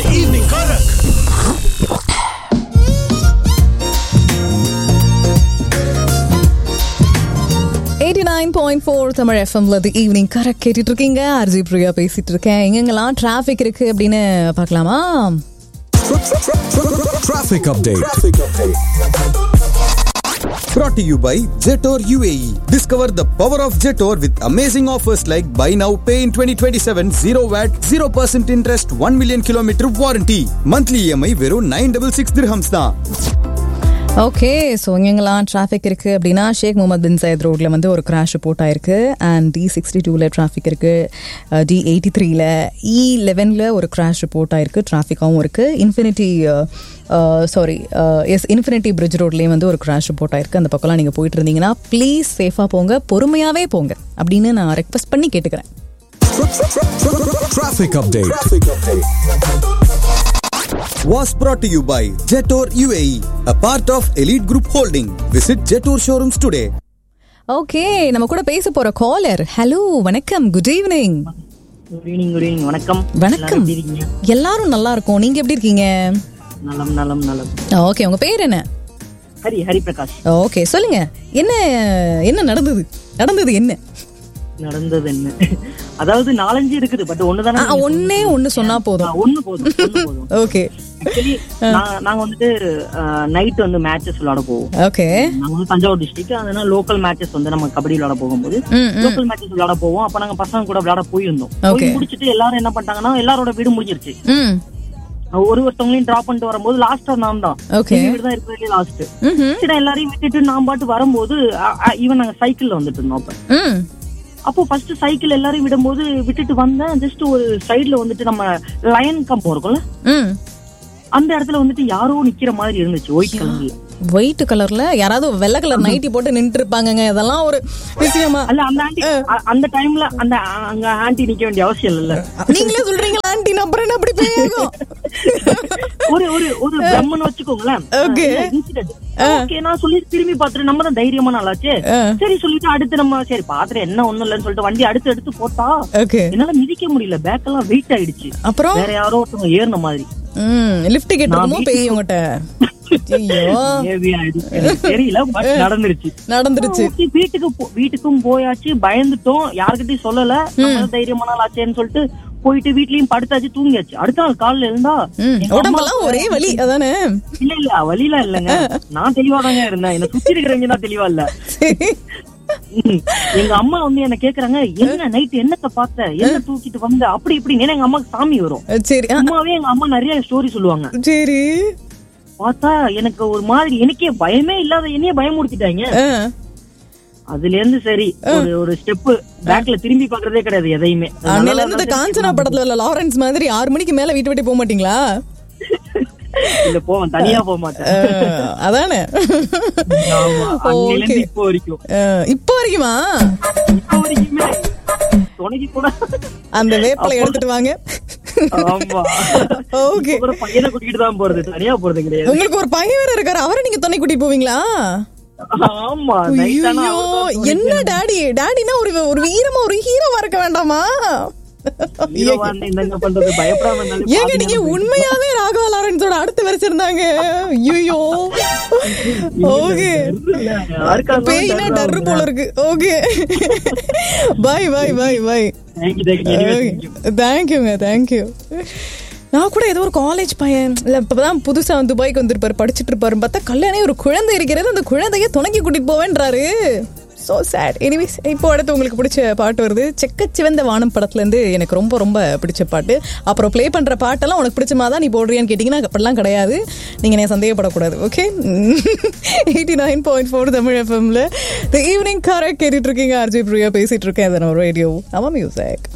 evening karak. Eighty nine point four Tamil எஃப்எம்ல the evening correct கேட்டுட்டு இருக்கீங்க ஆர்ஜி பிரியா பேசிட்டு இருக்கேன் எங்கெங்கெல்லாம் டிராஃபிக் இருக்கு அப்படின்னு பார்க்கலாமா Traffic update. Brought to you by Jetor UAE. Discover the power of Jetor with amazing offers like buy now, pay in 2027, 0 VAT, 0% interest, 1 million kilometer warranty. Monthly EMI வெறும் 966 dirhams தான். Okay so எங்கெங்கெல்லாம் traffic இருக்கு அப்படின்னா ஷேக் முகமது பின் சையத் ரோட்ல வந்து ஒரு crash report ஆயிருக்கு and D sixty டூவில் டிராஃபிக் இருக்கு டி எயிட்டி த்ரீல இ லெவனில் ஒரு கிராஷ் ரிப்போர்ட் ஆயிருக்கு டிராஃபிக்காகவும் இருக்கு infinity sorry yes infinity bridge ரோட்லேயும் வந்து ஒரு கிராஷ் ரிப்போர்ட் ஆயிருக்கு அந்த பக்கம்லாம் நீங்கள் போயிட்டு இருந்தீங்கன்னா ப்ளீஸ் சேஃபாக போங்க பொறுமையாகவே போங்க அப்படின்னு நான் ரெக்வஸ்ட் பண்ணி கேட்டுக்கிறேன் Traffic update. Was brought to you by Jetor UAE, a part of Elite Group Holding. Visit Jetor showrooms today. Okay நம்ம கூட பேச போற காலர் ஹலோ வணக்கம் good evening good evening good evening வணக்கம் வணக்கம் எல்லாரும் எப்படி இருக்கீங்க? எல்லாரும் நல்லா இருக்கோம் நீங்க எப்படி இருக்கீங்க நலம் நலம் நலம் ஓகே உங்க பேர் என்ன ஹரி ஹரி பிரகாஷ் ஓகே சொல்லுங்க என்ன என்ன நடந்தது நடந்தது என்ன நடந்தது என்ன அதாவது நாலஞ்சு இருக்குது பட் ஒண்ணுதானே ஆ, ஒண்ணே ஒண்ணு சொன்னா போதும் ஒண்ணு போதும் ஒண்ணு போதும் ஓகே ஆக்சுவலி நாங்க வந்துட்டு நைட் வந்து மேட்சஸ் விளையாட போவோம் ஓகே நாங்க வந்து தஞ்சாவூர் டிஸ்ட்ரிக்ட் அதனால லோக்கல் மேட்சஸ் வந்து நம்ம கபடி விளையாட போகும்போது ம், லோக்கல் மேட்சஸ் விளையாட போவோம் அப்ப நாங்க பசங்க கூட விளையாட போயிருந்தோம் Okay. போய் முடிச்சிட்டு எல்லாரும் என்ன பண்ணிட்டாங்கன்னா எல்லாரோட வீடு முடிஞ்சிருச்சு ம் ஒரு ஒருத்தவங்களையும் டிராப் பண்ணிட்டு வரும்போது லாஸ்டா நான் தான் Okay. எங்க வீடு தான் இருக்கிறதுலே லாஸ்ட் ம்ஹும். சரி எல்லாரையும் விட்டுட்டு நான் பாட்டு வரும்போது ஈவன் நாங்க சைக்கிள்ல வந்துட்டு இருந்தோம் அப்ப ம் அப்போ ஃபர்ஸ்ட் சைக்கிள் எல்லாரையும் விடும்போது விட்டுட்டு வந்தேன் ஜஸ்ட் ஒரு சைடுல வந்துட்டு நம்ம லயன் கம்பம் இருக்கும்ல ம் அந்த இடத்துல வந்துட்டு யாரோ நிக்கிற மாதிரி இருந்துச்சு ஒயிட் கலர்ல ஒயிட் கலர்ல யாராவது வெள்ளை கலர் நைட்டி போட்டு நின்று இருப்பாங்கங்க இதெல்லாம் ஒரு விஷயமா அல்ல அந்த ஆண்டி அந்த டைம்ல அந்த அ- அங்க ஆண்டி நிக்க வேண்டிய அவசியம் இல்ல நீங்களே சொல்றீங்களா ஆண்டி அப்புறம் என்ன அப்படி பேகும் ஒரு ஒரு ஒரு பிரம்மன் வச்சுக்கோங்களேன் Okay. இன்சிடென்ட் ஓகே நான் சொல்லி திரும்பி பாத்துட்டு நம்ம தான் தைரியமா நல்லாச்சு சரி சொல்லிட்டு அடுத்து நம்ம சரி பாத்துட்டு என்ன ஒண்ணும் இல்லைன்னு சொல்லிட்டு வண்டி அடுத்து எடுத்து போட்டா ஓகே என்னால மிதிக்க முடியல பேக் எல்லாம் வெயிட் ஆயிடுச்சு அப்புறம் வேற யாரோ ஒருத்தவங்க ஏறின மாதிரி ம் லிஃப்ட் கேட்டிருக்கமோ பேய் உங்ககிட்ட ஐயோ Maybe ஆயிடுச்சு. எனக்கு தெரியல பட் நடந்துருச்சு நடந்துருச்சு Okay, வீட்டுக்கு போ- வீட்டுக்கும் போயாச்சு பயந்துட்டோம் யாருக்கிட்டையும் சொல்லல நம்ம தைரியமான நாள் ஆச்சேன்னு சொல்லிட்டு போயிட்டு வீட்லயும் படுத்தாச்சு தூங்கியாச்சு அடுத்த நாள் காலையில இருந்தா ம், எங்க உடம்பெல்லாம் அம்மா- ஒரே வலி அதானே இல்ல இல்ல வழியில இல்லங்க நான் தெளிவா தாங்க இருந்தேன் என்ன சுத்தி இருக்கிறவங்க தான் தெளிவா இல்ல சரி. ம். எங்க அம்மா வந்து என்ன கேக்குறாங்க என்ன நைட் என்னத்த பார்த்த என்ன தூக்கிட்டு வந்த அப்படி இப்படி ஏன்னா எங்க அம்மாக்கு சாமி வரும் சரி ஆ, அம்மாவே எங்க அம்மா நிறைய ஸ்டோரி சொல்லுவாங்க சரி பார்த்தா எனக்கு ஒரு மாதிரி எனக்கே பயமே இல்லாத என்னையே பயமுறுத்திட்டாங்க ஆ, அதுல இருந்து சரி ஒரு ஒரு ஸ்டெப் பேக்ல திரும்பி பாக்குறதே கிடையாது எதையுமே அன்னையில இருந்து இந்த காஞ்சனா படத்துல உள்ள லாரன்ஸ் மாதிரி ஆறு மணிக்கு மேல வீட்டு விட்டு போக மாட்டீங்களா இல்ல போவேன் தனியா போக மாட்டேன் ஆ, அதானே ஆமா. அன்னையில இருந்து Okay. இப்போ வரைக்கும் ஆ, இப்போ வரைக்குமா இப்போ வரைக்குமே துணைக்கு கூட அந்த வேப்பலை எடுத்துட்டு வாங்க ஆமா ஓகே இப்ப கூட பையனை கூட்டிட்டு தான் போறது தனியா போறது கிடையாது உங்களுக்கு ஒரு பையன் வேற இருக்காரு அவரை நீங்க துணை கூட்டிட்டு போவீங்களா ஆமா night ஆனா ஐயோ அவர்தான் துணை என்ன டாடி டாடினா ஒரு ஒரு வீரமா ஒரு ஹீரோவா இருக்க வேண்டாமா ஹீரோவா இருந்தா என்னங்க பண்றது பயப்படாம இருந்தாலும் ஏங்க பாதி நீங்க நேரம் உண்மையாவே ராகவா லாரன்ஸோட அடுத்து வரைச்சிருந்தாங்க ஐயோ ஓகே இல்ல, யாருக்கா இருந்தாலும் பேய்னா terror டர்ரு ஆகுது. போல இருக்கு okay bye bye bye bye Thank you, thank you. Anyway, thank you. தேங்க்யூங்க தேங்க்யூ நான் கூட ஏதோ ஒரு காலேஜ் பையன் இல்லை இப்போதான் புதுசாக வந்து துபாய்க்கு வந்திருப்பாரு படிச்சுட்டு இருப்பாரு பார்த்தா கல்யாணம் ஒரு குழந்தை இருக்கிறது அந்த குழந்தைய துணைக்கி கூட்டிட்டு போவேன்றாரு ஸோ சேட் எனிவேஸ் இப்போ அடுத்து உங்களுக்கு பிடிச்ச பாட்டு வருது செக்க சிவந்த வானம் படத்துலேருந்து எனக்கு ரொம்ப ரொம்ப பிடிச்ச பாட்டு அப்புறம் ப்ளே பண்ணுற பாட்டெல்லாம் உனக்கு பிடிச்ச மாதிரி தான் நீ போடுறியான்னு கேட்டிங்கன்னா அப்படிலாம் கிடையாது நீங்கள் என்ன சந்தேகப்படக்கூடாது okay eighty nine point four Tamil எஃப்எம்ல த ஈவினிங் கரெக்ட் கேட்டுட்டு இருக்கீங்க ஆர்ஜி பிரியா பேசிட்டு இருக்கேன் அதனால் ரேடியோ நம்ம music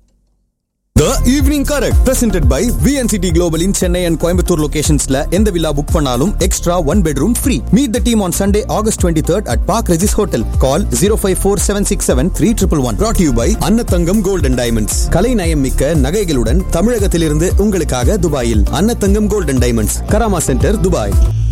The Evening Correct presented by VNCT Global in Chennai and Coimbatore locationsல எந்த வில்லா புக் பண்ணாலும் extra one bedroom free meet the team on Sunday August twenty third at Park Regis hotel call zero five four seven six seven three triple one brought you by Annathangam golden diamonds கலை நயம் மிக்க நகைகளுடன் தமிழகத்திலிருந்து உங்களுக்காக துபாயில் Annathangam golden diamonds Karama centre Dubai